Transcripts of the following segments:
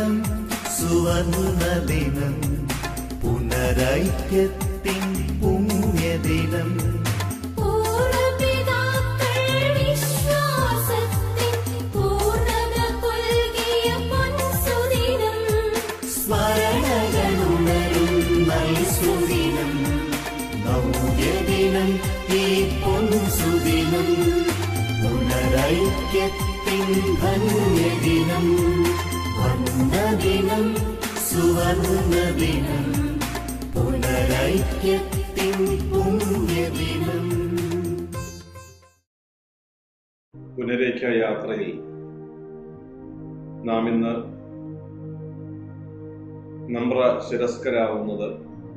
ദിനം സുവർണ ദിനം പുനരൈക്യത്തിൻ പുണ്യദിനം പൂർവപിതാക്കൾ വിശ്വാസത്തിൻ പൂർണ്ണത പുൽകിയ പൊൻസുദിനം സ്മരണകളുണരും നൽസുദിനം നവ്യദിനം ഈ പൊൻസുദിനം പുനരൈക്യത്തിൻ ധന്യദിനം വന്ദദിനം സുവർണ ദിനം പുനരൈക്യത്തിൻ പുണ്യദിനം പുനരേഖ യാത്രയിൽ നാം ഇന്ന് നമ്ര ശിരസ്കരാവുന്നത്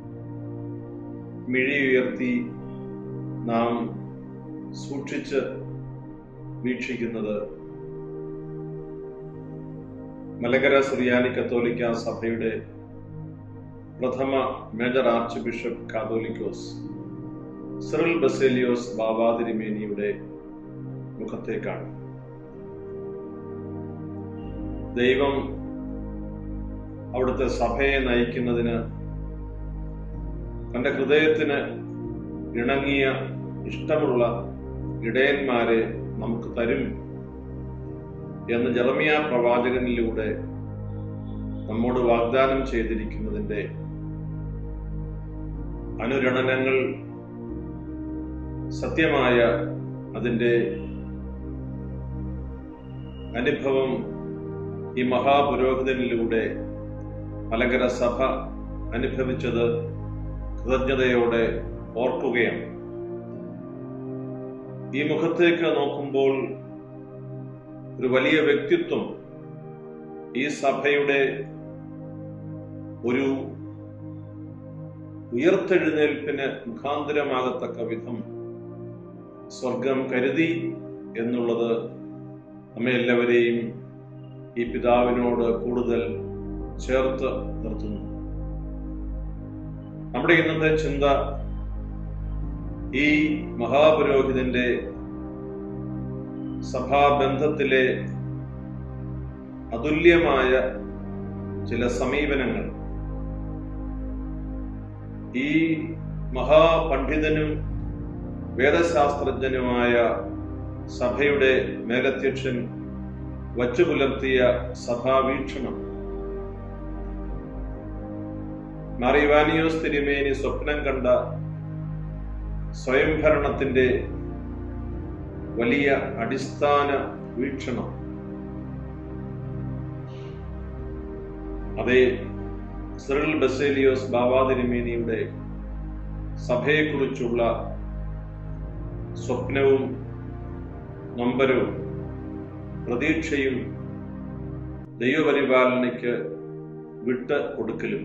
മിഴി ഉയർത്തി നാം സൂക്ഷിച്ച് വീക്ഷിക്കുന്നത് മലകര സുറിയാനി കത്തോലിക്ക സഭയുടെ പ്രഥമ major archbishop Catholicos Cyril Baselios ബാബാതിരിമേനിയുടെ മുഖത്തേക്കാണ് ദൈവം അവിടുത്തെ സഭയെ നയിക്കുന്നതിന് തന്റെ ഹൃദയത്തിന് ഇണങ്ങിയ ഇഷ്ടമുള്ള ഇടയന്മാരെ നമുക്ക് തരും എന്ന് ജെറമിയ പ്രവാചകനിലൂടെ നമ്മോട് വാഗ്ദാനം ചെയ്തിരിക്കുന്നതിന്റെ അനുരണനങ്ങൾ സത്യമായ അതിൻ്റെ അനുഭവം ഈ മഹാപുരോഹിതനിലൂടെ മലങ്കര സഭ അനുഭവിച്ചത് കൃതജ്ഞതയോടെ ഓർക്കുകയാണ് ഈ മുഖത്തേക്ക് നോക്കുമ്പോൾ ഒരു വലിയ വ്യക്തിത്വം ഈ സഭയുടെ ഒരു ഉയർത്തെഴുന്നേൽപ്പിന് മുഖാന്തരമാകത്തക്ക വിധം സ്വർഗം കരുതി എന്നുള്ളത് നമ്മെ എല്ലാവരെയും ഈ പിതാവിനോട് കൂടുതൽ ചേർത്ത് നിർത്തുന്നു നമ്മുടെ ഇന്നത്തെ ചിന്ത ഈ മഹാപുരോഹിതന്റെ സഭാബന്ധത്തിലെ അതുല്യമായ ചില സമീപനങ്ങൾ ഈ മഹാപണ്ഡിതനും വേദശാസ്ത്രജ്ഞനുമായ സഭയുടെ മേലധ്യക്ഷൻ വച്ചുപുലർത്തിയ സഭാവീക്ഷണം മാറിവാനിയോസ് തിരുമേനി സ്വപ്നം കണ്ട സ്വയംഭരണത്തിന്റെ വലിയ അടിസ്ഥാന വീക്ഷണം അതേ സിറിൽ ബസേലിയോസ് ബാബാതിരുമേനിയുടെ സഭയെക്കുറിച്ചുള്ള സ്വപ്നവും നൊമ്പരവും പ്രതീക്ഷയും ദൈവപരിപാലനയ്ക്ക് വിട്ട് കൊടുക്കലും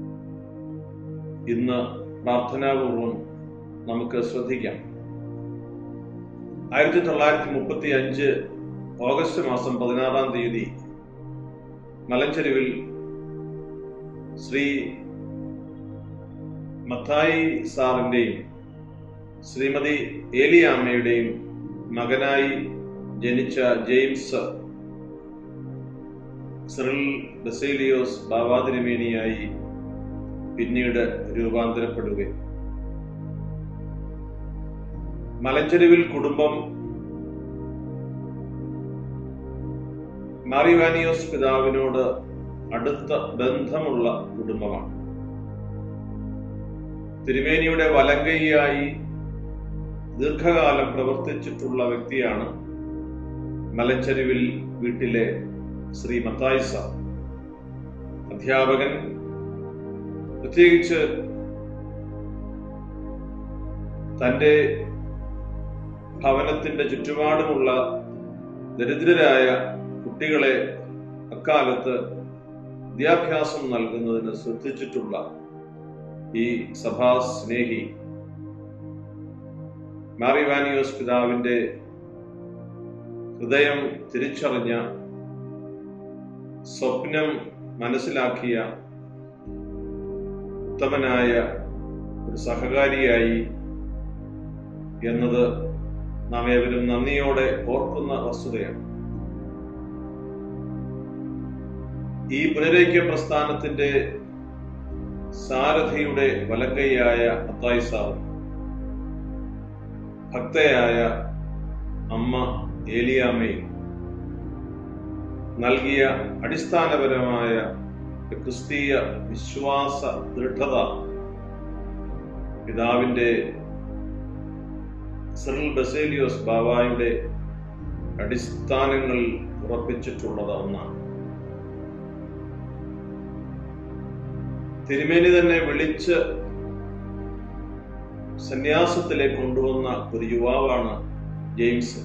ഇന്ന് പ്രാർത്ഥനാപൂർവം നമുക്ക് ശ്രദ്ധിക്കാം ആയിരത്തി തൊള്ളായിരത്തി മുപ്പത്തി അഞ്ച് ഓഗസ്റ്റ് മാസം പതിനാറാം തീയതി മലഞ്ചെരുവിൽ ശ്രീ മത്തായി സാറിന്റെയും ശ്രീമതി ഏലിയാമ്മയുടെയും മകനായി ജനിച്ച ജെയിംസ് സിറിൽ ബസേലിയോസ് ബാബാതിരിമേനിയായി പിന്നീട് രൂപാന്തരപ്പെടുകയും മലഞ്ചെരുവിൽ കുടുംബം മാറിവാനിയോസ് പിതാവിനോട് അടുത്ത ബന്ധമുള്ള കുടുംബമാണ് തിരുമേനിയുടെ വലങ്കൈയായി ദീർഘകാലം പ്രവർത്തിച്ചിട്ടുള്ള വ്യക്തിയാണ് മലഞ്ചെരുവിൽ വീട്ടിലെ ശ്രീ മത്തായി സാർ അധ്യാപകൻ പ്രത്യേകിച്ച് തന്റെ ഭവനത്തിന്റെ ചുറ്റുപാടുമുള്ള ദരിദ്രരായ കുട്ടികളെ അക്കാലത്ത് വിദ്യാഭ്യാസം നൽകുന്നതിന് ശ്രദ്ധിച്ചിട്ടുള്ള ഈ സഭാ സ്നേഹി മാറിവാനിയോസ് പിതാവിന്റെ ഹൃദയം തിരിച്ചറിഞ്ഞ സ്വപ്നം മനസ്സിലാക്കിയ ഉത്തമനായ ഒരു സഹകാരിയായി എന്നത് നാം ഏവരും നന്ദിയോടെ ഓർക്കുന്ന വസ്തുതയാണ് ഈ പുനരൈക്യ പ്രസ്ഥാനത്തിന്റെ സാരഥിയുടെ വലങ്കൈയായ അത്തായി സാർ ഭക്തയായ അമ്മ ഏലിയാമ്മയും നൽകിയ അടിസ്ഥാനപരമായ ക്രിസ്തീയ വിശ്വാസ ദൃഢത പിതാവിന്റെ സിറിൽ ബസേലിയോസ് ബാവായുടെ അടിസ്ഥാനങ്ങൾ ഉറപ്പിച്ചിട്ടുള്ളത് ഒന്നാണ് തിരുമേനി തന്നെ വിളിച്ച് സന്യാസത്തിലേക്ക് കൊണ്ടുവന്ന ഒരു യുവാവാണ് ജെയിംസ്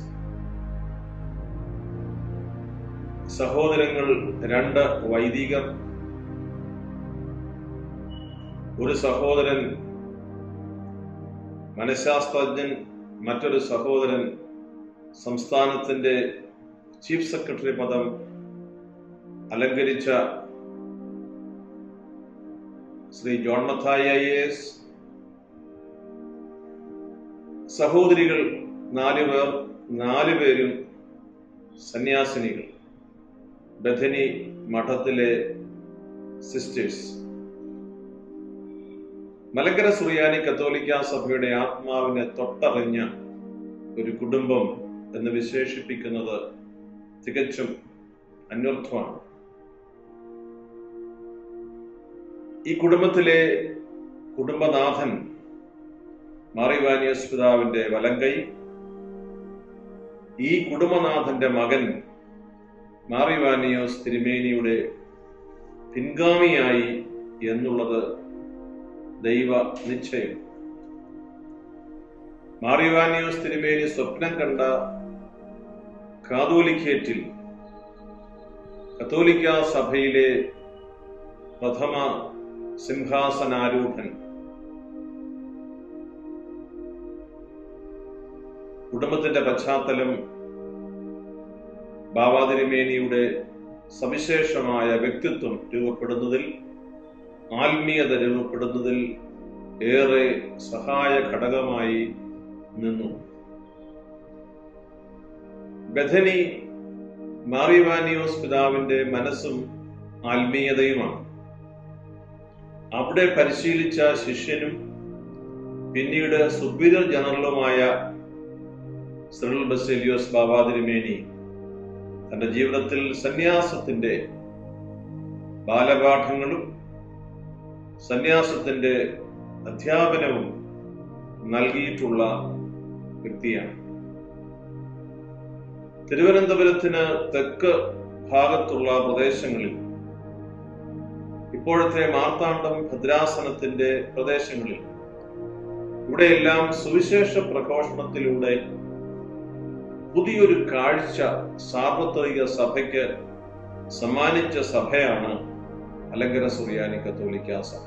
സഹോദരങ്ങൾ രണ്ട് വൈദികർ ഒരു സഹോദരൻ മനഃശാസ്ത്രജ്ഞൻ മറ്റൊരു സഹോദരൻ സംസ്ഥാനത്തിന്റെ ചീഫ് സെക്രട്ടറി പദം അലങ്കരിച്ച ശ്രീ ജോൺ മത്തായി ഐ എസ് സഹോദരികൾ നാലു പേർ നാലു പേരും സന്യാസിനികൾ ബഥനി മഠത്തിലെ സിസ്റ്റേഴ്സ് മലങ്കര സുറിയാനി കത്തോലിക്ക സഭയുടെ ആത്മാവിനെ തൊട്ടറിഞ്ഞ ഒരു കുടുംബം എന്ന് വിശേഷിപ്പിക്കുന്നത് തികച്ചും അന്വർത്ഥമാണ് ഈ കുടുംബത്തിലെ കുടുംബനാഥൻ മാറിവാനിയസ് പിതാവിന്റെ വലങ്കൈ ഈ കുടുംബനാഥന്റെ മകൻ മാറിവാനിയോസ് തിരുമേനിയുടെ പിൻഗാമിയായി എന്നുള്ളത് ദൈവ നിശ്ചയം മാറിവാനിയോസ് തിരുമേനി സ്വപ്നം കണ്ട കാതോലിക്കേറ്റിൽ കത്തോലിക്ക സഭയിലെ പ്രഥമ സിംഹാസനാരൂഢൻ കുടുംബത്തിന്റെ പശ്ചാത്തലം ബാബാതിരുമേനിയുടെ സവിശേഷമായ വ്യക്തിത്വം രൂപപ്പെടുന്നതിൽ ആത്മീയത രൂപപ്പെടുന്നതിൽ ഏറെ സഹായ ഘടകമായി നിന്നു ബഥനി മാറിവാനിയോസ് പിതാവിന്റെ മനസ്സും ആത്മീയതയുമാണ് അവിടെ പരിശീലിച്ച ശിഷ്യനും പിന്നീട് സുപ്പീരിയർ ജനറലുമായ സിറിൽ ബസേലിയോസ് ബാബാതിരുമേനി തന്റെ ജീവിതത്തിൽ സന്യാസത്തിന്റെ ബാലപാഠങ്ങളും സന്യാസത്തിന്റെ അധ്യാപനവും നൽകിയിട്ടുള്ള വ്യക്തിയാണ് തിരുവനന്തപുരത്തിന് തെക്ക് ഭാഗത്തുള്ള പ്രദേശങ്ങളിൽ ഇപ്പോഴത്തെ മാർത്താണ്ഡം ഭദ്രാസനത്തിന്റെ പ്രദേശങ്ങളിൽ ഇവിടെയെല്ലാം സുവിശേഷ പ്രഘോഷണത്തിലൂടെ പുതിയൊരു കാഴ്ച സാർവത്രിക സഭയ്ക്ക് സമ്മാനിച്ച സഭയാണ് അലങ്കര സുറിയാനി കത്തോലിക്ക സഭ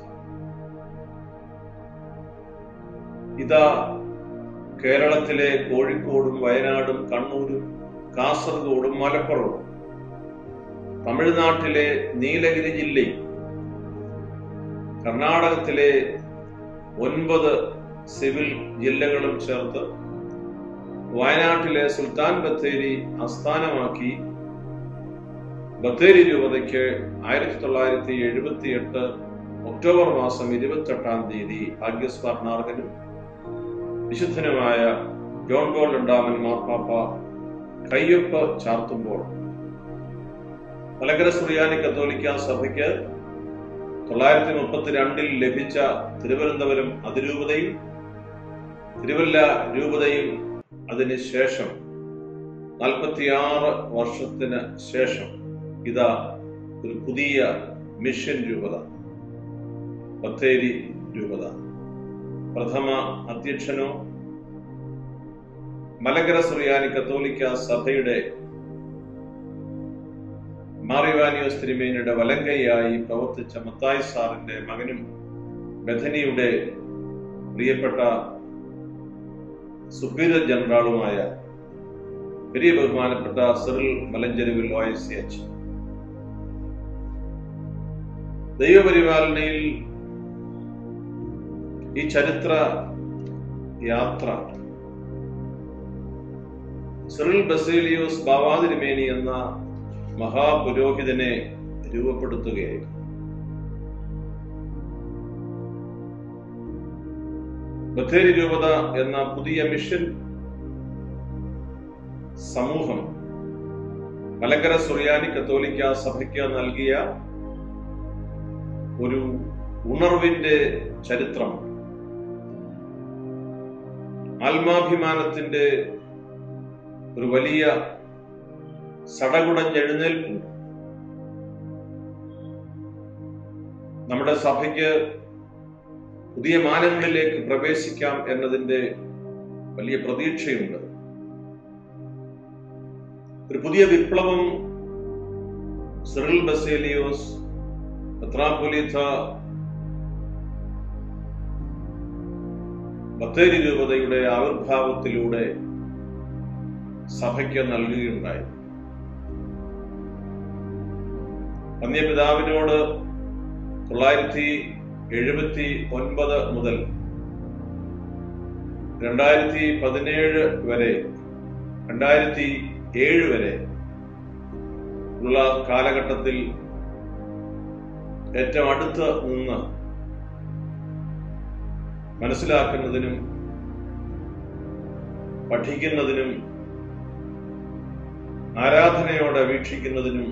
ഇതാ കേരളത്തിലെ കോഴിക്കോടും വയനാടും കണ്ണൂരും കാസർഗോഡും മലപ്പുറവും തമിഴ്നാട്ടിലെ നീലഗിരി ജില്ലയും കർണാടകത്തിലെ ഒൻപത് സിവിൽ ജില്ലകളും ചേർത്ത് വയനാട്ടിലെ സുൽത്താൻ ബത്തേരി ആസ്ഥാനമാക്കി ബത്തേരി രൂപതയ്ക്ക് ആയിരത്തി തൊള്ളായിരത്തി എഴുപത്തി എട്ട് ഒക്ടോബർ മാസം ഇരുപത്തെട്ടാം തീയതി ഭാഗ്യസ്മരണാർഹനും വിശുദ്ധനുമായ ജോൺ പോൾ രണ്ടാമൻ മാർപ്പാപ്പ കയ്യൊപ്പ് ചാർത്തുമ്പോൾ മലങ്കര സുറിയാനി കത്തോലിക്ക സഭയ്ക്ക് തൊള്ളായിരത്തി മുപ്പത്തിരണ്ടിൽ ലഭിച്ച തിരുവനന്തപുരം അതിരൂപതയും തിരുവല്ല രൂപതയും അതിന് ശേഷം നാൽപ്പത്തിയാറ് വർഷത്തിന് ശേഷം ഇതാ ഒരു പുതിയ മിഷൻ രൂപത ബത്തേരി രൂപത പ്രഥമ അധ്യക്ഷനോ മലങ്കര സുറിയാനി കത്തോലിക്ക സഭയുടെ മാറിവാനിയോസ് തിരുമേനിയുടെ വലങ്കയായി പ്രവർത്തിച്ച മത്തായി സാറിന്റെ മകനും ബഥനിയുടെ പ്രിയപ്പെട്ട സുപ്പീരിയർ ജനറാളുമായ വലിയ ബഹുമാനപ്പെട്ട സിറിൽ മലഞ്ചെരുവിൽ ഒ എസ് സി എച്ച് ദൈവപരിപാലനയിൽ ഈ ചരിത്ര യാത്ര സിറിൽ ബസേലിയോസ് ബാവാതിരുമേനി എന്ന മഹാപുരോഹിതനെ രൂപപ്പെടുത്തുകയായിരുന്നു ബത്തേരി രൂപത എന്ന പുതിയ മിഷൻ സമൂഹം മലങ്കര സുറിയാനി കത്തോലിക്ക സഭയ്ക്ക് നൽകിയ ഒരു ഉണർവിന്റെ ചരിത്രം ആത്മാഭിമാനത്തിന്റെ ഒരു വലിയ സടകുടഞ്ഞെഴുന്നേൽപ്പുണ്ട് നമ്മുടെ സഭയ്ക്ക് പുതിയ മാനങ്ങളിലേക്ക് പ്രവേശിക്കാം എന്നതിന്റെ വലിയ പ്രതീക്ഷയുണ്ട് ഒരു പുതിയ വിപ്ലവം സിറിൽ ബസേലിയോസ് മെത്രാപ്പൊലീത്ത ബത്തേരി രൂപതയുടെ ആവിർഭാവത്തിലൂടെ സഭയ്ക്ക് നൽകുകയുണ്ടായി വന്യപിതാവിനോട് തൊള്ളായിരത്തി എഴുപത്തി ഒൻപത് മുതൽ രണ്ടായിരത്തി പതിനേഴ് വരെ രണ്ടായിരത്തി ഏഴ് വരെ ഉള്ള കാലഘട്ടത്തിൽ ഏറ്റവും അടുത്ത് നിന്ന് മനസ്സിലാക്കുന്നതിനും പഠിക്കുന്നതിനും ആരാധനയോടെ വീക്ഷിക്കുന്നതിനും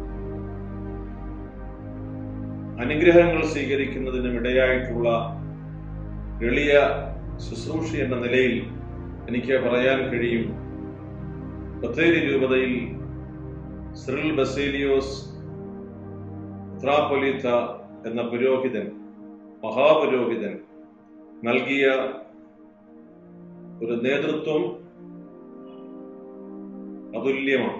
അനുഗ്രഹങ്ങൾ സ്വീകരിക്കുന്നതിനും ഇടയായിട്ടുള്ള എളിയ ശുശ്രൂഷ എന്ന നിലയിൽ എനിക്ക് പറയാൻ കഴിയും ബത്തേരി രൂപതയിൽ സിറിൽ ബസേലിയോസ് ഉത്രാപൊലീത്ത എന്ന പുരോഹിതൻ മഹാപുരോഹിതൻ നൽകിയ ഒരു നേതൃത്വം അതുല്യമാണ്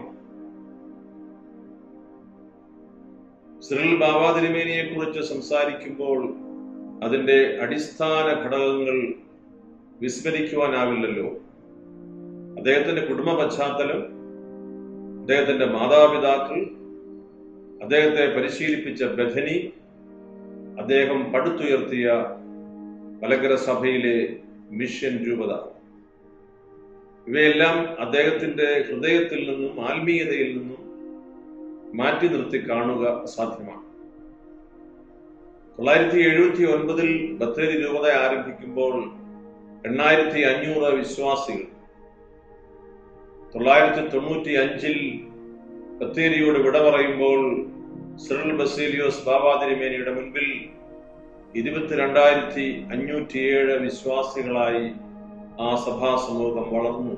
സിറിൽ ബാബാ തിരുമേനിയെ കുറിച്ച് സംസാരിക്കുമ്പോൾ അതിന്റെ അടിസ്ഥാന ഘടകങ്ങൾ വിസ്മരിക്കുവാനാവില്ലല്ലോ അദ്ദേഹത്തിന്റെ കുടുംബ പശ്ചാത്തലം അദ്ദേഹത്തിന്റെ മാതാപിതാക്കൾ അദ്ദേഹത്തെ പരിശീലിപ്പിച്ച ബഥനി അദ്ദേഹം പടുത്തുയർത്തിയ മലങ്കര സഭയിലെ മിഷൻ രൂപത ഇവയെല്ലാം അദ്ദേഹത്തിന്റെ ഹൃദയത്തിൽ നിന്നും ആത്മീയതയിൽ നിന്നും മാറ്റി നിർത്തി കാണുക അസാധ്യമാണ് തൊള്ളായിരത്തി എഴുപത്തി ഒൻപതിൽ ബത്തേരി രൂപത ആരംഭിക്കുമ്പോൾ എണ്ണായിരത്തി അഞ്ഞൂറ് വിശ്വാസികൾ തൊള്ളായിരത്തി തൊണ്ണൂറ്റി അഞ്ചിൽ ബത്തേരിയോട് വിട പറയുമ്പോൾ സിറിൽ ബസേലിയോസ് ബാബാതിരിമേനിയുടെ മുൻപിൽ ഇരുപത്തിരണ്ടായിരത്തി അഞ്ഞൂറ്റിയേഴ് വിശ്വാസികളായി ആ സഭാ സമൂഹം വളർന്നു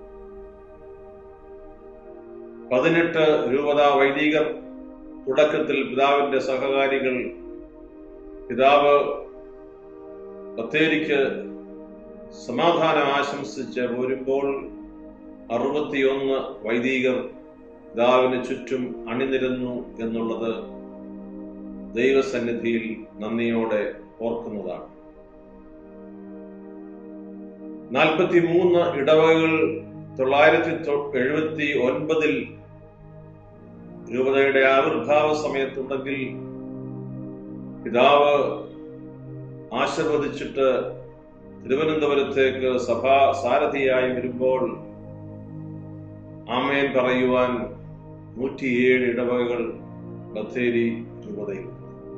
പതിനെട്ട് രൂപത വൈദികർ തുടക്കത്തിൽ പിതാവിന്റെ സഹകാരികൾ പിതാവ് ബത്തേരിക്ക് സമാധാനം ആശംസിച്ച് പോരുമ്പോൾ അറുപത്തിയൊന്ന് വൈദികർ പിതാവിന് ചുറ്റും അണിനിരന്നു എന്നുള്ളത് ദൈവസന്നിധിയിൽ നന്ദിയോടെ ഓർക്കുന്നതാണ് നാൽപ്പത്തി മൂന്ന് ഇടവകൾ തൊള്ളായിരത്തി എഴുപത്തി ഒൻപതിൽ രൂപതയുടെ ആവിർഭാവ സമയത്തുണ്ടെങ്കിൽ പിതാവ് ആശീർവദിച്ചിട്ട് തിരുവനന്തപുരത്തേക്ക് സഭാ സാരഥിയായി വരുമ്പോൾ ആമേൻ പറയുവാൻ നൂറ്റിയേഴ് ഇടവകകൾ ബത്തേരി രൂപതയിൽ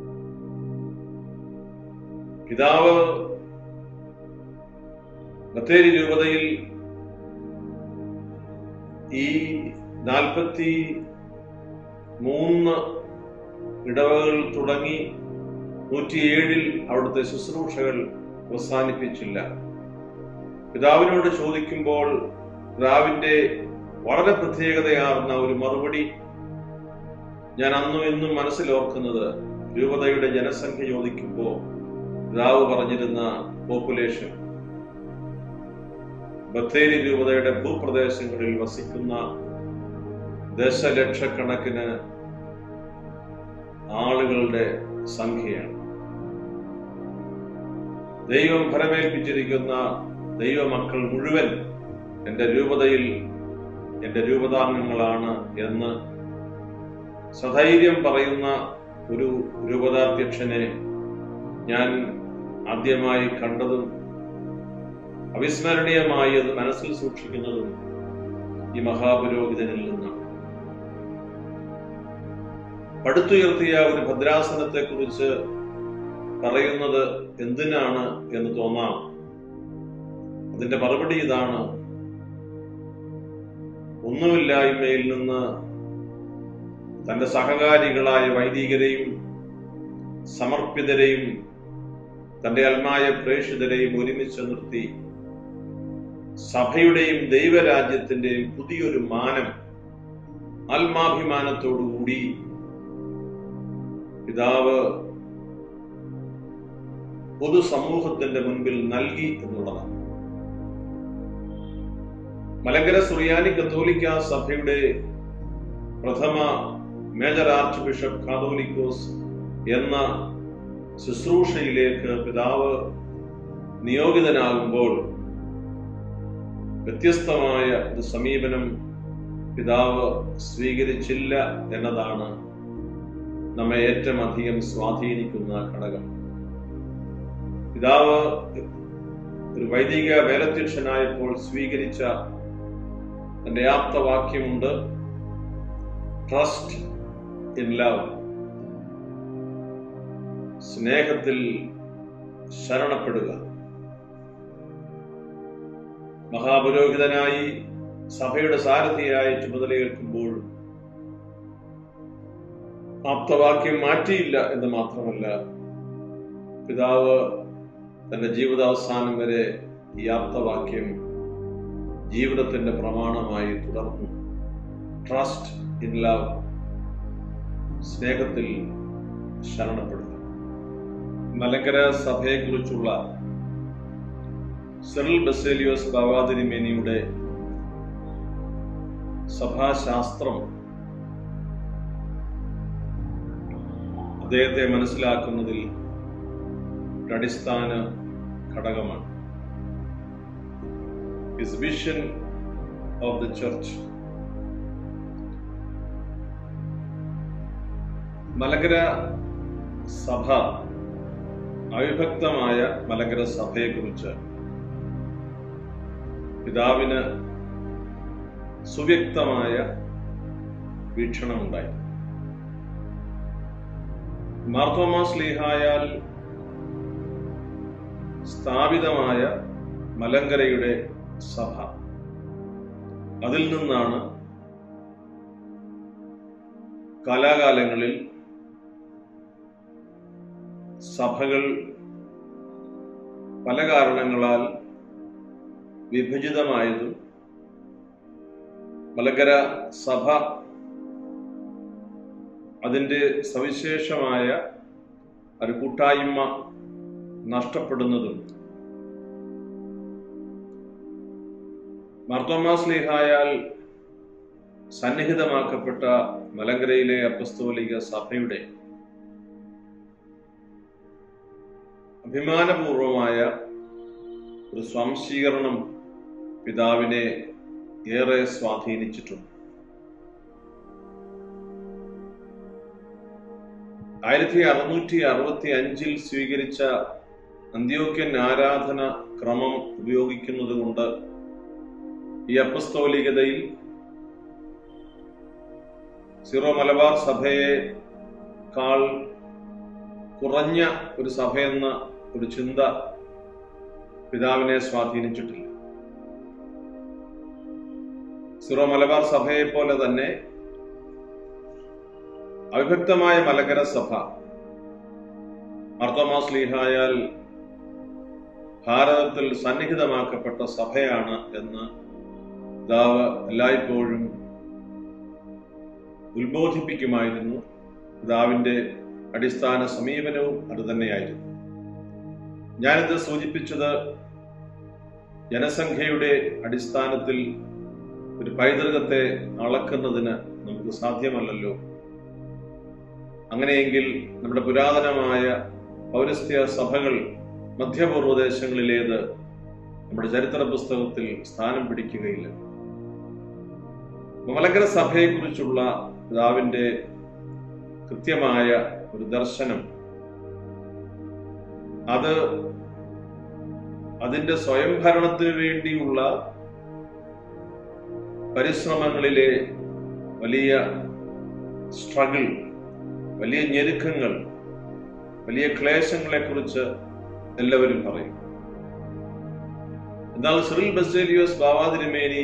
പിതാവ് ബത്തേരി രൂപതയിൽ ഈ നാൽപ്പത്തി മൂന്ന് ഇടവകൾ തുടങ്ങി നൂറ്റിയേഴിൽ അവിടുത്തെ ശുശ്രൂഷകൾ അവസാനിപ്പിച്ചില്ല പിതാവിനോട് ചോദിക്കുമ്പോൾ പിതാവിന്റെ വളരെ പ്രത്യേകതയാർന്ന ഒരു മറുപടി ഞാൻ അന്നും ഇന്നും മനസ്സിലോർക്കുന്നത് രൂപതയുടെ ജനസംഖ്യ ചോദിക്കുമ്പോൾ പിതാവ് പറഞ്ഞിരുന്ന പോപ്പുലേഷൻ ബത്തേരി രൂപതയുടെ ഭൂപ്രദേശങ്ങളിൽ വസിക്കുന്ന ദശലക്ഷക്കണക്കിന് ആളുകളുടെ സംഖ്യയാണ് ദൈവം ഫലമേൽപ്പിച്ചിരിക്കുന്ന ദൈവമക്കൾ മുഴുവൻ എൻ്റെ രൂപതയിൽ എൻ്റെ രൂപതാംഗങ്ങളാണ് എന്ന് സധൈര്യം പറയുന്ന ഒരു രൂപതാധ്യക്ഷനെ ഞാൻ ആദ്യമായി കണ്ടതും അവിസ്മരണീയമായി അത് മനസ്സിൽ സൂക്ഷിക്കുന്നതും ഈ മഹാപുരോഹിതനിൽ നിന്നാണ് പടുത്തുയർത്തിയ ഒരു ഭദ്രാസനത്തെ കുറിച്ച് പറയുന്നത് എന്തിനാണ് എന്ന് തോന്നാം അതിന്റെ മറുപടി ഇതാണ് ഒന്നുമില്ലായ്മയിൽ നിന്ന് തന്റെ സഹകാരികളായ വൈദികരെയും സമർപ്പിതരെയും തന്റെ അൽമായ പ്രേക്ഷിതരെയും ഒരുമിച്ച് നിർത്തി സഭയുടെയും ദൈവരാജ്യത്തിന്റെയും പുതിയൊരു മാനം ആത്മാഭിമാനത്തോടുകൂടി പിതാവ് പൊതുസമൂഹത്തിന്റെ മുൻപിൽ നൽകി എന്നുള്ളതാണ് മലങ്കര സുറിയാനി കത്തോലിക്ക സഭയുടെ പ്രഥമ മേജർ ആർച്ച് ബിഷപ്പ് കാതോലിക്കോസ് എന്ന ശുശ്രൂഷയിലേക്ക് പിതാവ് നിയോഗിതനാകുമ്പോൾ വ്യത്യസ്തമായ ഒരു സമീപനം പിതാവ് സ്വീകരിച്ചില്ല എന്നതാണ് നമ്മെ ഏറ്റവും അധികം സ്വാധീനിക്കുന്ന ഘടകം പിതാവ് ഒരു വൈദിക വേലധ്യക്ഷനായപ്പോൾ സ്വീകരിച്ച തന്റെ ആപ്തവാക്യമുണ്ട് ട്രസ്റ്റ് ഇൻ ലവ് സ്നേഹത്തിൽ ശരണപ്പെടുക മഹാപുരോഹിതനായി സഭയുടെ സാരഥിയായി ചുമതലയേൽക്കുമ്പോൾ ആപ്തവാക്യം മാറ്റിയില്ല എന്ന് മാത്രമല്ല പിതാവ് തന്റെ ജീവിതാവസാനം വരെ ഈ ആപ്തവാക്യം ജീവിതത്തിന്റെ പ്രമാണമായി തുടർന്നു ട്രസ്റ്റ് ഇൻ ലവ് സ്നേഹത്തിൽ ശരണപ്പെടുക മലങ്കര സഭയെക്കുറിച്ചുള്ള സെറിൽ ബസേലിയോസ് ബാവാതിരിമേനിയുടെ സഭാശാസ്ത്രം അദ്ദേഹത്തെ മനസ്സിലാക്കുന്നതിൽ ഒരു അടിസ്ഥാന ഘടകമാണ് his vision of the church Malankara സഭ അവിഭക്തമായ മലങ്കര സഭയെക്കുറിച്ച് പിതാവിന് സുവ്യക്തമായ വീക്ഷണമുണ്ടായി മാർത്തോമാസ് ലീഹായാൽ സ്ഥാപിതമായ മലങ്കരയുടെ സഭ അതിൽ നിന്നാണ് കാലാകാലങ്ങളിൽ സഭകൾ പല കാരണങ്ങളാൽ വിഭജിതമായതും മലങ്കര സഭ അതിൻ്റെ സവിശേഷമായ ഒരു കൂട്ടായ്മ നഷ്ടപ്പെടുന്നതും മാർത്തോമാസ് ലീഹായാൽ സന്നിഹിതമാക്കപ്പെട്ട മലങ്കരയിലെ അപ്പസ്തോലിക സഭയുടെ അഭിമാനപൂർവമായ ഒരു സ്വാംശീകരണം പിതാവിനെ ഏറെ സ്വാധീനിച്ചിട്ടുണ്ട് ആയിരത്തി അറുന്നൂറ്റി അറുപത്തി അഞ്ചിൽ സ്വീകരിച്ച അന്ത്യോക്യൻ ആരാധന ക്രമം ഉപയോഗിക്കുന്നത് കൊണ്ട് ഈ അപ്പസ്തോലികതയിൽ സീറോ മലബാർ സഭയെ കാൾ കുറഞ്ഞ ഒരു സഭയെന്ന ഒരു ചിന്ത പിതാവിനെ സ്വാധീനിച്ചിട്ടില്ല സിറോ മലബാർ സഭയെ പോലെ തന്നെ അവിഭക്തമായ മലങ്കര സഭ അർത്തമാസ് ലീഹായാൽ ഭാരതത്തിൽ സന്നിഹിതമാക്കപ്പെട്ട സഭയാണ് എന്ന് പിതാവ് എല്ലായ്പ്പോഴും ഉത്ബോധിപ്പിക്കുമായിരുന്നു പിതാവിന്റെ അടിസ്ഥാന സമീപനവും അതുതന്നെയായിരുന്നു ഞാനിത് സൂചിപ്പിച്ചത് ജനസംഖ്യയുടെ അടിസ്ഥാനത്തിൽ ഒരു പൈതൃകത്തെ അളക്കുന്നതിന് നമുക്ക് സാധ്യമല്ലല്ലോ അങ്ങനെയെങ്കിൽ നമ്മുടെ പുരാതനമായ പൗരസ്ത്യ സഭകൾ മധ്യപൂർവ്വദേശങ്ങളിലേത് നമ്മുടെ ചരിത്ര പുസ്തകത്തിൽ സ്ഥാനം പിടിക്കുകയില്ല മലങ്കര സഭയെക്കുറിച്ചുള്ള പിതാവിന്റെ കൃത്യമായ ഒരു ദർശനം അത് അതിന്റെ സ്വയംഭരണത്തിന് വേണ്ടിയുള്ള പരിശ്രമങ്ങളിലെ വലിയ സ്ട്രഗിൾ വലിയ ഞെരുക്കങ്ങൾ വലിയ ക്ലേശങ്ങളെ കുറിച്ച് എല്ലാവരും പറയും എന്നാൽ സിറിൽ ബസേലിയോസ് ബാവാതിരുമേനി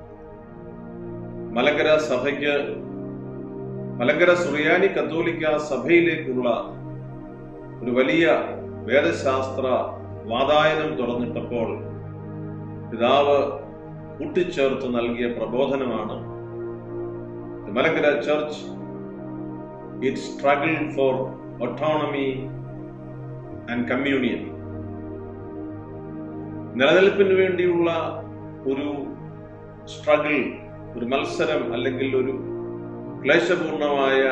മലങ്കര സഭയ്ക്ക് മലങ്കര സുറിയാനി കത്തോലിക്ക സഭയിലേക്കുള്ള ഒരു വലിയ വേദശാസ്ത്ര വാതായനം തുറന്നിട്ടപ്പോൾ പിതാവ് കൂട്ടിച്ചേർത്ത് നൽകിയ പ്രബോധനമാണ് Malankara church it struggle for autonomy and communion നിലനിൽപ്പിന് വേണ്ടിയുള്ള ഒരു സ്ട്രഗിൾ ഒരു മത്സരം അല്ലെങ്കിൽ ഒരു ക്ലേശപൂർണമായ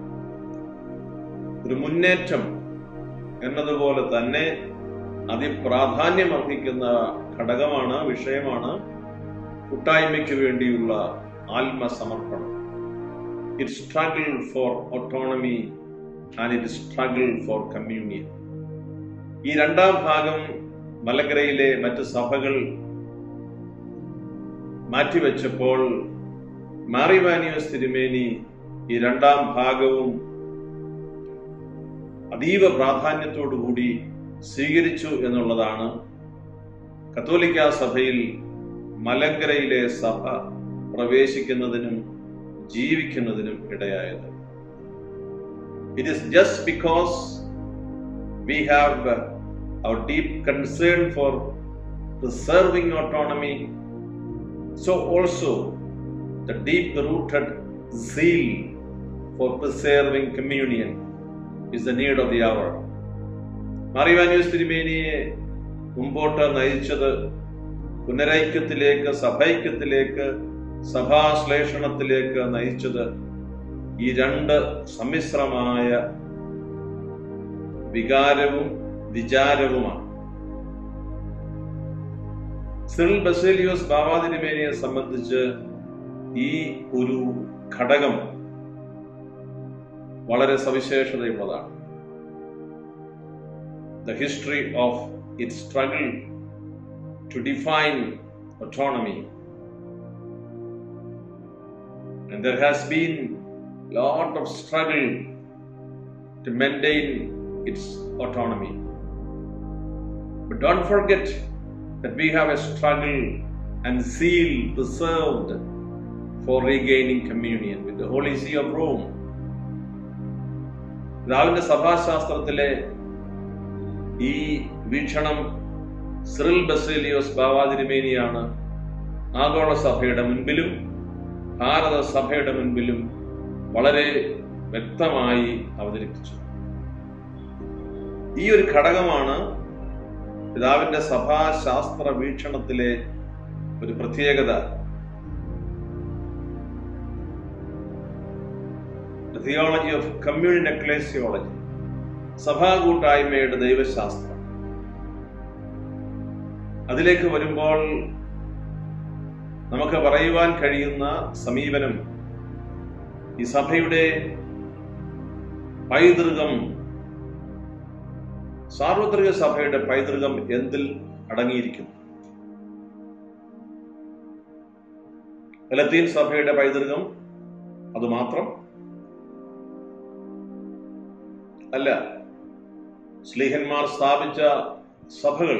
ഒരു മുന്നേറ്റം എന്നതുപോലെ തന്നെ അതിപ്രാധാന്യം അർഹിക്കുന്ന ഘടകമാണ് വിഷയമാണ് കൂട്ടായ്മയ്ക്ക് വേണ്ടിയുള്ള ആത്മസമർപ്പണം it struggle for autonomy and it struggle for communion ഈ രണ്ടാം ഭാഗം മലങ്കരയിലെ മറ്റ് സഭകൾ മാറ്റിവെച്ചപ്പോൾ മാറിവാനിയോസ് തിരുമേനി ഈ രണ്ടാം ഭാഗവും അതീവ പ്രാധാന്യത്തോടുകൂടി സ്വീകരിച്ചു എന്നുള്ളതാണ് കത്തോലിക്ക സഭയിൽ മലങ്കരയിലെ സഭ പ്രവേശിക്കുന്നതിനും ജീവിക്കുന്നതിനും ഇടയായത് it is just because we have our deep concern for preserving autonomy so also the deep rooted zeal for preserving communion is the need of the hour Mar Ivanios തിരുമേനിയെ മുമ്പോട്ട് നയിച്ചത് പുനരൈക്യത്തിലേക്ക് സഭൈക്യത്തിലേക്ക് സഭാശ്ലേഷണത്തിലേക്ക് നയിച്ചത് ഈ രണ്ട് സമ്മിശ്രമായ വികാരവും വിചാരവുമാണ് സിറിൽ ബസേലിയോസ് ബാബാതിരുമേനിയെ സംബന്ധിച്ച് ഈ ഒരു ഘടകം വളരെ സവിശേഷതയുള്ളതാണ് the history of its struggle to define autonomy. And there has been lot of struggle to maintain its autonomy. But don't forget that we have a struggle and zeal preserved for regaining communion with the Holy See of Rome. പിതാവിന്റെ സഭാശാസ്ത്രത്തിലെ ഈ വീക്ഷണം Cyril Baselios ബാവാതിരുമേനിയാണ് ആഗോള സഭയുടെ മുൻപിലും ഭാരത സഭയുടെ മുൻപിലും വളരെ വ്യക്തമായി അവതരിപ്പിച്ചു ഈ ഒരു ഘടകമാണ് പിതാവിന്റെ സഭാശാസ്ത്ര വീക്ഷണത്തിലെ ഒരു പ്രത്യേകത തിയോളജി ഓഫ് കമ്മ്യൂണിയൻ എക്ലേസിയോളജി സഭാ കൂട്ടായ്മയുടെ ദൈവശാസ്ത്രം അതിലേക്ക് വരുമ്പോൾ നമുക്ക് പറയുവാൻ കഴിയുന്ന സമീപനം ഈ സഭയുടെ പൈതൃകം സാർവത്രിക സഭയുടെ പൈതൃകം എന്തിൽ അടങ്ങിയിരിക്കുന്നു ലത്തീൻ സഭയുടെ പൈതൃകം അതുമാത്രം അല്ല സ്ലീഹന്മാർ സ്ഥാപിച്ച സഭകൾ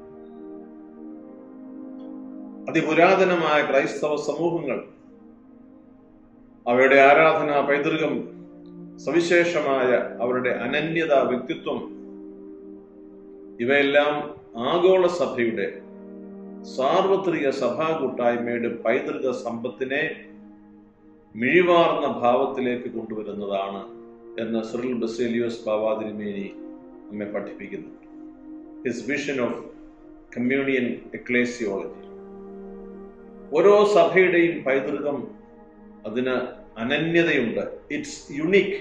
അതിപുരാതനമായ ക്രൈസ്തവ സമൂഹങ്ങൾ അവയുടെ ആരാധന പൈതൃകം സവിശേഷമായ അവരുടെ അനന്യത വ്യക്തിത്വം ഇവയെല്ലാം ആഗോള സഭയുടെ സാർവത്രിക സഭാ കൂട്ടായ്മയുടെ പൈതൃക സമ്പത്തിനെ മിഴിവാർന്ന ഭാവത്തിലേക്ക് കൊണ്ടുവരുന്നതാണ് എന്ന് സിറിൽ ബസേലിയോസ് ബാവാതിരിമേനി നമ്മെ പഠിപ്പിക്കുന്നു his vision of communion ecclesiology ഓരോ സഭയുടെയും പൈതൃകം അതിന് അനന്യതയുണ്ട് it's unique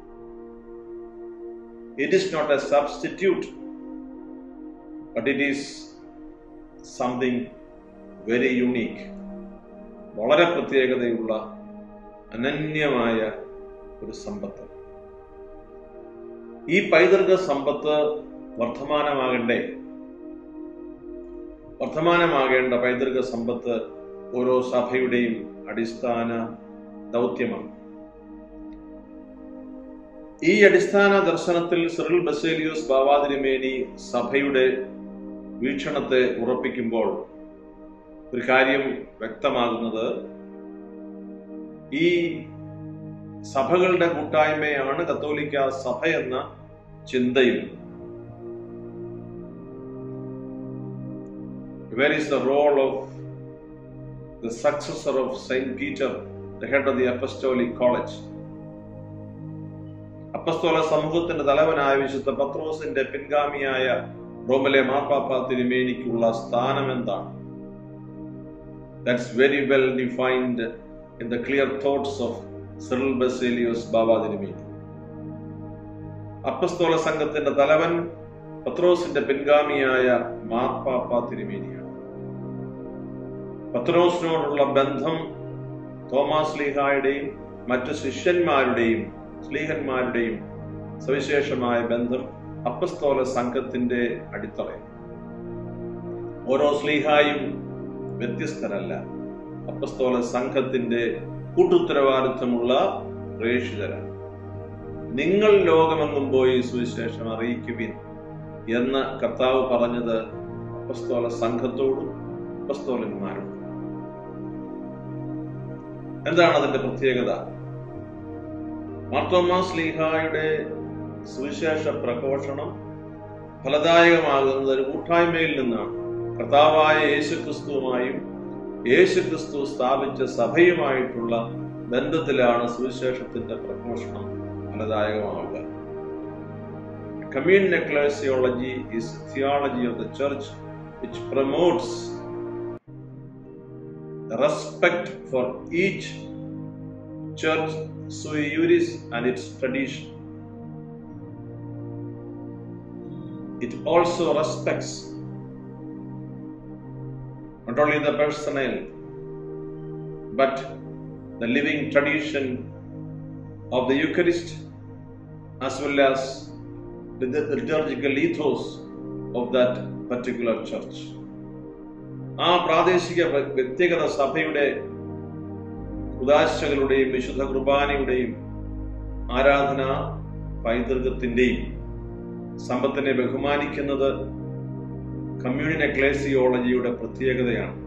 it is not a substitute but it is something very unique വളരെ പ്രത്യേകതയുള്ള അനന്യമായ ഒരു സമ്പത്ത് ഈ പൈതൃക സമ്പത്ത് വർദ്ധമാനമാകണ്ടേ വർദ്ധമാനമാകേണ്ട പൈതൃക സമ്പത്ത് ഓരോ സഭയുടെയും അടിസ്ഥാന ദൗത്യമാണ് ഈ അടിസ്ഥാന ദർശനത്തിൽ സിറിൽ ബസേലിയോസ് ബാവാതിരിമേനി സഭയുടെ വീക്ഷണത്തെ ഉറപ്പിക്കുമ്പോൾ ഒരു കാര്യം വ്യക്തമാകുന്നത് ഈ സഭകളുടെ കൂട്ടായ്മയാണ് കത്തോലിക്ക സഭ എന്ന ചിന്തയിൽ Where is the role of the successor of Saint Peter, the head of the Apostolic College? അപ്പസ്തോല സമൂഹത്തിന്റെ തലവനായ വിശുദ്ധ പത്രോസിന്റെ പിൻഗാമിയായ റോമലെ മാർപ്പാപ്പ തിരുമേനിക്കുള്ള സ്ഥാനം എന്താണ് that's very well defined in the clear thoughts of Cyril Baselios ബാബ തിരുമേനി അപ്പസ്തോല സംഘത്തിന്റെ തലവൻ പത്രോസിന്റെ പിൻഗാമിയായ മാർപ്പാപ്പ തിരുമേനിയാണ് പത്രോസിനോടുള്ള ബന്ധം തോമാസ് ലീഹായുടെയും മറ്റു ശിഷ്യന്മാരുടെയും സ്ലീഹന്മാരുടെയും സവിശേഷമായ ബന്ധം അപ്പസ്തോല സംഘത്തിന്റെ അടിത്തറ ഓരോ സ്ലീഹായും വ്യത്യസ്തരല്ല അപ്പസ്തോല സംഘത്തിന്റെ കൂട്ടുത്തരവാദിത്വമുള്ള പ്രേക്ഷിതരാണ് നിങ്ങൾ ലോകമെങ്ങും പോയി സുവിശേഷം അറിയിക്കുവിൻ എന്ന് കർത്താവ് പറഞ്ഞത് അപ്പസ്തോല സംഘത്തോടും അപ്പസ്തോലന്മാരോടും എന്താണ് അതിന്റെ പ്രത്യേകത മാർത്തോമാസ് ലീഹായുടെ സുവിശേഷ പ്രഘോഷണം ഫലദായകമാകുന്നത് ഒരു കൂട്ടായ്മയിൽ നിന്നാണ് കർത്താവായ യേശുക്രിസ്തുവുമായും യേശുക്രിസ്തു സ്ഥാപിച്ച സഭയുമായിട്ടുള്ള ബന്ധത്തിലാണ് സുവിശേഷത്തിന്റെ പ്രഘോഷണം ഫലദായകമാവുക Communion ecclesiology is a theology of the church which promotes respect for each church sui juris and its tradition. It also respects not only the personnel but the living tradition of the Eucharist as well as the the liturgical ethos of that particular church. ആ പ്രാദേശിക വ്യ- വ്യക്തിഗത സഭയുടെ ഉദാശകളുടെയും വിശുദ്ധ കുർബാനയുടെയും ആരാധന പൈതൃകത്തിന്റെയും സമ്പത്തിനെ ബഹുമാനിക്കുന്നത് communion എക്ലേസിയോളജിയുടെ പ്രത്യേകതയാണ്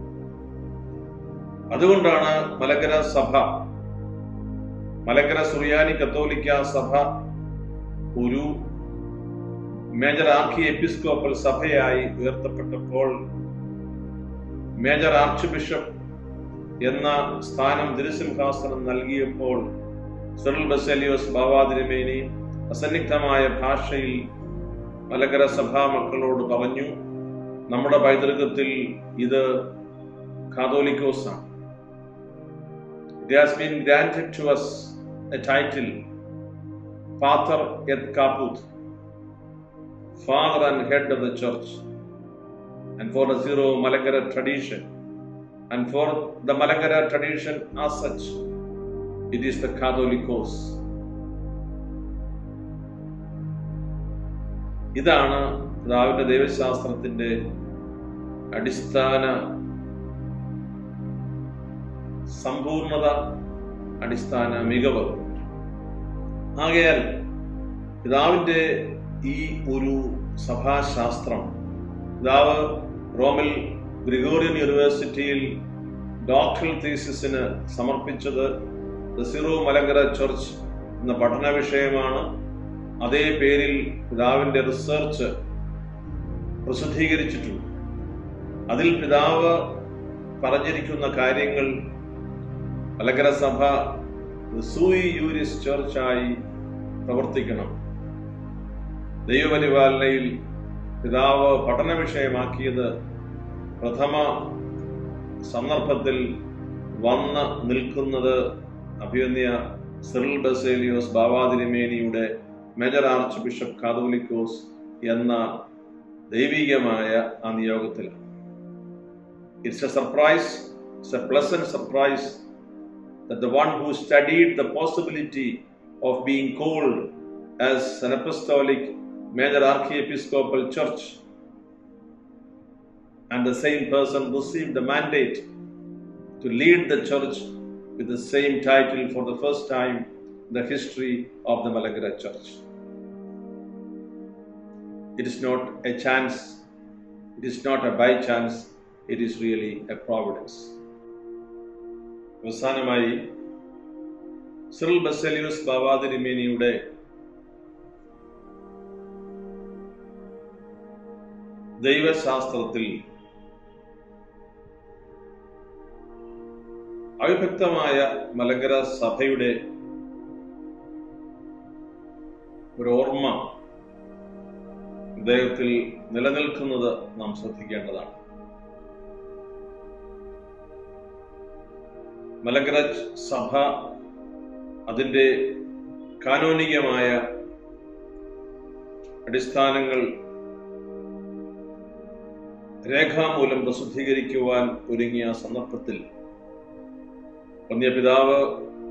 അതുകൊണ്ടാണ് മലങ്കര സഭ മലങ്കര സുറിയാനി കത്തോലിക്ക സഭ ഒരു മേജർ ആർക്കി എപ്പിസ്കോപ്പൽ സഭയായി ഉയർത്തപ്പെട്ടപ്പോൾ മേജർ ആർച്ച് ബിഷപ്പ് എന്ന സ്ഥാനം തിരുസിംഹാസനം നൽകിയപ്പോൾ സിറിൽ ബസേലിയോസ് ബാവാതിരുമേനി അസന്നിഗ്ധമായ ഭാഷയിൽ മലങ്കര സഭാ മക്കളോട് പറഞ്ഞു നമ്മുടെ പൈതൃകത്തിൽ ഇത് കാതോലിക്കോസാണ് It has been granted to us a title, Pater et Caput, Father and Head of the Church, and for the Zero Malagara tradition, and for the Malagara tradition as such, it is the Catholicos. ഇതാണ് പിതാവിന്റെ ദൈവശാസ്ത്രത്തിന്റെ അടിസ്ഥാന സമ്പൂർണത അടിസ്ഥാന മികവ് ആകയാൽ പിതാവിന്റെ ഈ ഒരു സഭാശാസ്ത്രം പിതാവ് റോമിൽ ഗ്രിഗോറിയൻ യൂണിവേഴ്സിറ്റിയിൽ ഡോക്ടറൽ തീസിസിന് സമർപ്പിച്ചത് ദ സിറോ മലങ്കര ചർച്ച് എന്ന പഠന വിഷയമാണ് അതേ പേരിൽ പിതാവിന്റെ റിസർച്ച് പ്രസിദ്ധീകരിച്ചിട്ടുണ്ട് അതിൽ പിതാവ് പറഞ്ഞിരിക്കുന്ന കാര്യങ്ങൾ മലങ്കര സഭ സൂയി യൂരിസ് ചർച്ചായി പ്രവർത്തിക്കണം ദൈവപരിപാലനയിൽ പിതാവ് പഠന വിഷയമാക്കിയത് പ്രഥമ സന്ദർഭത്തിൽ വന്ന് നിൽക്കുന്നത് അഭിയന്യ സിറിൽ ബസേലിയോസ് ബാവാതിരിമേനിയുടെ മേജർ ആർച്ച് ബിഷപ്പ് കാതോലിക്കോസ് എന്ന ദൈവികമായ ആ നിയോഗത്തിലാണ് it's a surprise it's a pleasant surprise that the one who studied the possibility of being called as an apostolic major archiepiscopal church and the same person received the mandate to lead the church with the same title for the first time the history of the Malagara Church. It is not a chance, it is not a by chance, it is really a providence. അവസാനമായി സിറിൽ ബസലിയോസ് ബാവാതിരിമേനിയുടെ ദൈവശാസ്ത്രത്തിൽ അവിഭക്തമായ മലങ്കര സഭയുടെ ഒരു ഓർമ്മ അദ്ദേഹത്തിൽ നിലനിൽക്കുന്നത് നാം ശ്രദ്ധിക്കേണ്ടതാണ് മലങ്കര സഭ അതിൻ്റെ കാനോനികമായ അടിസ്ഥാനങ്ങൾ രേഖാമൂലം പ്രസിദ്ധീകരിക്കുവാൻ ഒരുങ്ങിയ സന്ദർഭത്തിൽ വന്യപിതാവ്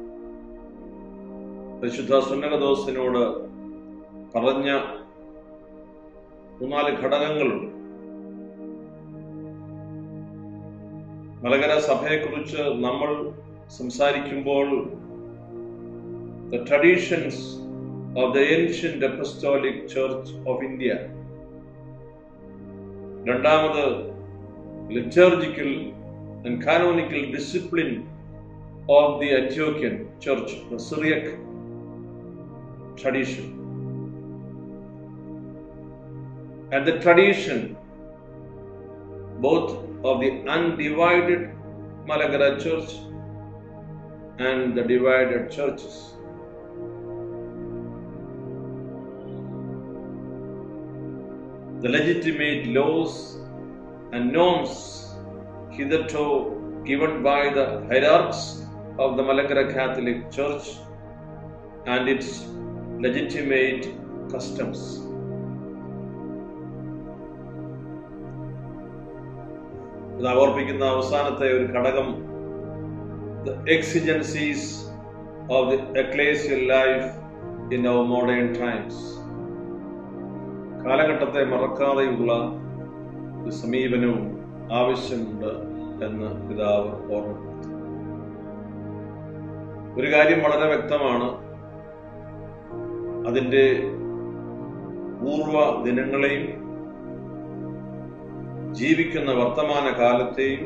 പരിശുദ്ധ സുന്നകദോസിനോട് പറഞ്ഞ മൂന്നാല് ഘടകങ്ങളുണ്ട് മലകര സഭയെക്കുറിച്ച് നമ്മൾ സംസാരിക്കുമ്പോൾ the traditions of the ancient apostolic church of India രണ്ടാമത് liturgical and canonical discipline of the Antiochian church, the Syriac tradition. And the tradition both of the undivided Malagara church and the divided churches. The legitimate laws and norms hitherto given by the hierarchs of the Malagara Catholic Church and its legitimate customs. ഇത് ഓർപ്പിക്കുന്ന അവസാനത്തെ ഒരു ഘടകം the exigencies of the ecclesial life in our modern times. കാലഘട്ടത്തെ മറക്കാതെയുള്ള ഒരു സമീപനവും ആവശ്യമുണ്ട് എന്ന് പിതാവ് ഓർമ്മപ്പെടുത്തി ഒരു കാര്യം വളരെ വ്യക്തമാണ് അതിൻ്റെ പൂർവ ദിനങ്ങളെയും ജീവിക്കുന്ന വർത്തമാന കാലത്തെയും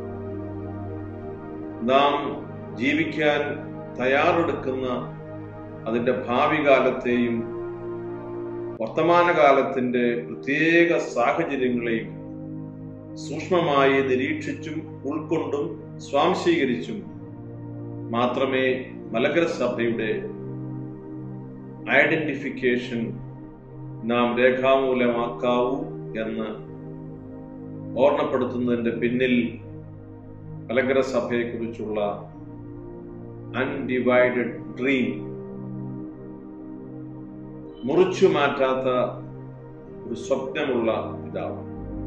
നാം ജീവിക്കാൻ തയ്യാറെടുക്കുന്ന അതിൻ്റെ ഭാവി കാലത്തെയും വർത്തമാനകാലത്തിൻ്റെ പ്രത്യേക സാഹചര്യങ്ങളെയും സൂക്ഷ്മമായി നിരീക്ഷിച്ചും ഉൾക്കൊണ്ടും സ്വാംശീകരിച്ചും മാത്രമേ മലകര സഭയുടെ ഐഡന്റിഫിക്കേഷൻ നാം രേഖാമൂലമാക്കാവൂ എന്ന് ഓർമ്മപ്പെടുത്തുന്നതിന്റെ പിന്നിൽ മലങ്കര സഭയെക്കുറിച്ചുള്ള അൺഡിവൈഡഡ് ഡ്രീം മുറിച്ചു മാറ്റാത്ത ഒരു സ്വപ്നമുള്ള പിതാവ്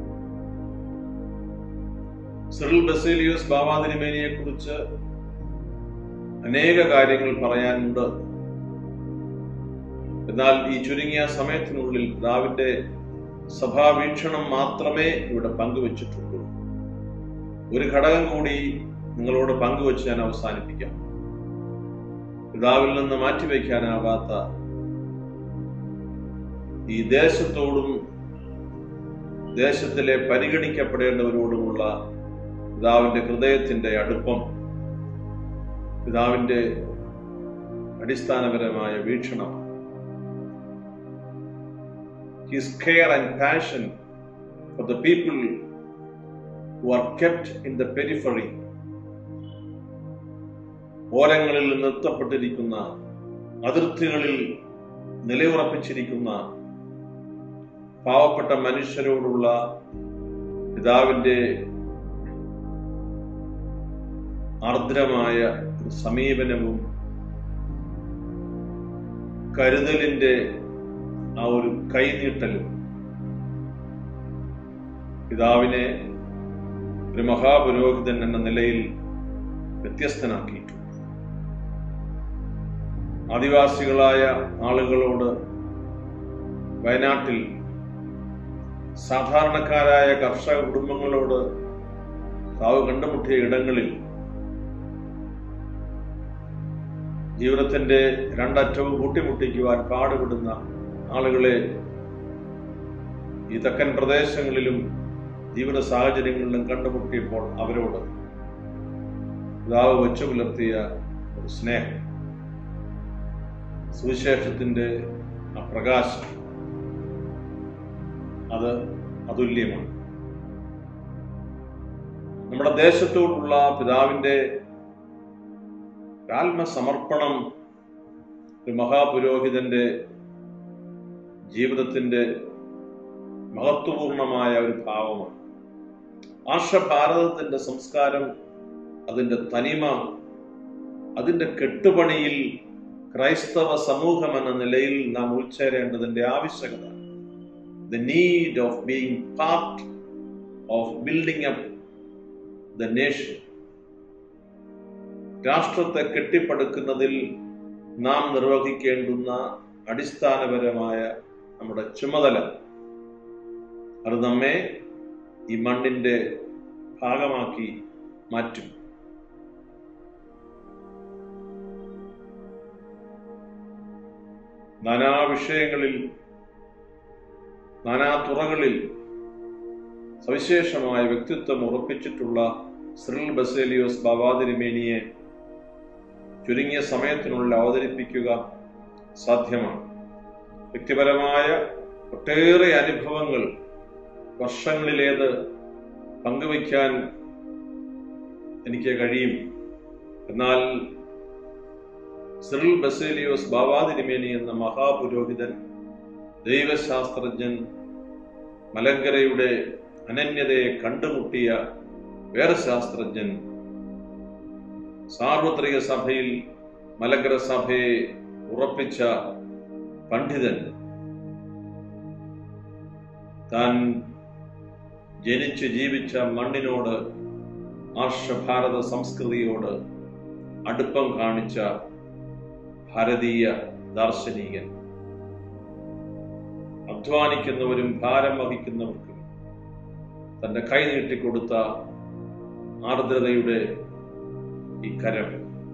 സിറിൽ ബസേലിയോസ് ബാബാതിരിമേനിയെ കുറിച്ച് അനേക കാര്യങ്ങൾ പറയാനുണ്ട് എന്നാൽ ഈ ചുരുങ്ങിയ സമയത്തിനുള്ളിൽ പിതാവിന്റെ സഭാവീക്ഷണം മാത്രമേ ഇവിടെ പങ്കുവച്ചിട്ടുള്ളൂ ഒരു ഘടകം കൂടി നിങ്ങളോട് പങ്കുവച്ച് ഞാൻ അവസാനിപ്പിക്കാം പിതാവിൽ നിന്ന് മാറ്റിവെക്കാനാവാത്ത ഈ ദേശത്തോടും ദേശത്തിലെ പരിഗണിക്കപ്പെടേണ്ടവരോടുമുള്ള പിതാവിന്റെ ഹൃദയത്തിന്റെ അടുപ്പം പിതാവിന്റെ അടിസ്ഥാനപരമായ വീക്ഷണം his care and passion for the people who are kept in the periphery ഓരങ്ങളിൽ നിർത്തപ്പെട്ടിരിക്കുന്ന അതിർത്തികളിൽ നിലയുറപ്പിച്ചിരിക്കുന്ന പാവപ്പെട്ട മനുഷ്യരോടുള്ള പിതാവിന്റെ ആർദ്രമായ ഒരു സമീപനവും കരുതലിന്റെ ആ ഒരു കൈനീട്ടലും പിതാവിനെ ഒരു മഹാപുരോഹിതൻ എന്ന നിലയിൽ വ്യത്യസ്തനാക്കിയിട്ടുണ്ട് ആദിവാസികളായ ആളുകളോട് വയനാട്ടിൽ സാധാരണക്കാരായ കർഷക കുടുംബങ്ങളോട് താവ് കണ്ടുമുട്ടിയ ഇടങ്ങളിൽ ജീവിതത്തിന്റെ രണ്ടറ്റവും കൂട്ടിമുട്ടിക്കുവാൻ പാടുപെടുന്ന ആളുകളെ ഈ തെക്കൻ പ്രദേശങ്ങളിലും ജീവിത സാഹചര്യങ്ങളിലും കണ്ടുമുട്ടിയപ്പോൾ അവരോട് പിതാവ് വെച്ചു പുലർത്തിയ ഒരു സ്നേഹം സുവിശേഷത്തിന്റെ ആ പ്രകാശം അത് അതുല്യമാണ് നമ്മുടെ ദേശത്തോടുള്ള പിതാവിന്റെ ആത്മസമർപ്പണം ഒരു മഹാപുരോഹിതന്റെ ജീവിതത്തിന്റെ മഹത്വപൂർണമായ ഒരു ഭാവമാണ് ആർഷഭാരതത്തിന്റെ സംസ്കാരം അതിന്റെ തനിമ അതിന്റെ കെട്ടുപണിയിൽ ക്രൈസ്തവ സമൂഹം എന്ന നിലയിൽ നാം ഉൾച്ചേരേണ്ടതിന്റെ ആവശ്യകത the need of being part of building up the nation രാഷ്ട്രത്തെ കെട്ടിപ്പടുക്കുന്നതിൽ നാം നിർവഹിക്കേണ്ടുന്ന അടിസ്ഥാനപരമായ നമ്മുടെ ചുമതല അത് നമ്മെ ഈ മണ്ണിന്റെ ഭാഗമാക്കി മാറ്റും നാനാ വിഷയങ്ങളിൽ നാനാ തുറകളിൽ സവിശേഷമായ വ്യക്തിത്വം ഉറപ്പിച്ചിട്ടുള്ള സിറിൽ ബസേലിയോസ് ബാബാതിരിമേനിയെ ചുരുങ്ങിയ സമയത്തിനുള്ളിൽ അവതരിപ്പിക്കുക സാധ്യമാണ് വ്യക്തിപരമായ ഒട്ടേറെ അനുഭവങ്ങൾ വർഷങ്ങളിലേത് പങ്കുവയ്ക്കാൻ എനിക്ക് കഴിയും എന്നാൽ സിറിൽ ബസേലിയോസ് ബാബാതിരിമേനി എന്ന മഹാപുരോഹിതൻ ദൈവശാസ്ത്രജ്ഞൻ മലങ്കരയുടെ അനന്യതയെ കണ്ടുമുട്ടിയ വേറെ ശാസ്ത്രജ്ഞൻ സാർവത്രിക സഭയിൽ മലങ്കര സഭയെ ഉറപ്പിച്ച പണ്ഡിതൻ താൻ ജനിച്ച് ജീവിച്ച മണ്ണിനോട് ആർഷഭാരത സംസ്കൃതിയോട് അടുപ്പം കാണിച്ച ഭാരതീയ ദാർശനികൻ അധ്വാനിക്കുന്നവരും ഭാരം വഹിക്കുന്നവർക്കും തന്റെ കൈ നീട്ടിക്കൊടുത്ത ആർദ്രതയുടെ ഈ കരം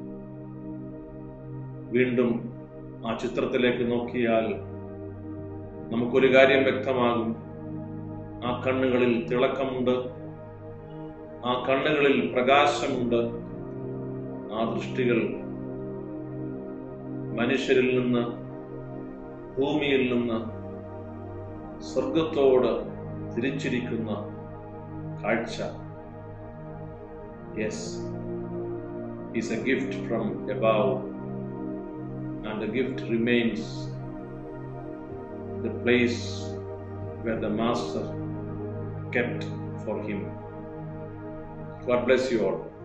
വീണ്ടും ആ ചിത്രത്തിലേക്ക് നോക്കിയാൽ നമുക്കൊരു കാര്യം വ്യക്തമാകും ആ കണ്ണുകളിൽ തിളക്കമുണ്ട് ആ കണ്ണുകളിൽ പ്രകാശമുണ്ട് ആ ദൃഷ്ടികൾ മനുഷ്യരിൽ നിന്ന് ഭൂമിയിൽ നിന്ന് സ്വർഗത്തോട് തിരിച്ചിരിക്കുന്ന കാഴ്ച yes is a gift from above and the gift remains the place where the Master kept for him. God bless you all.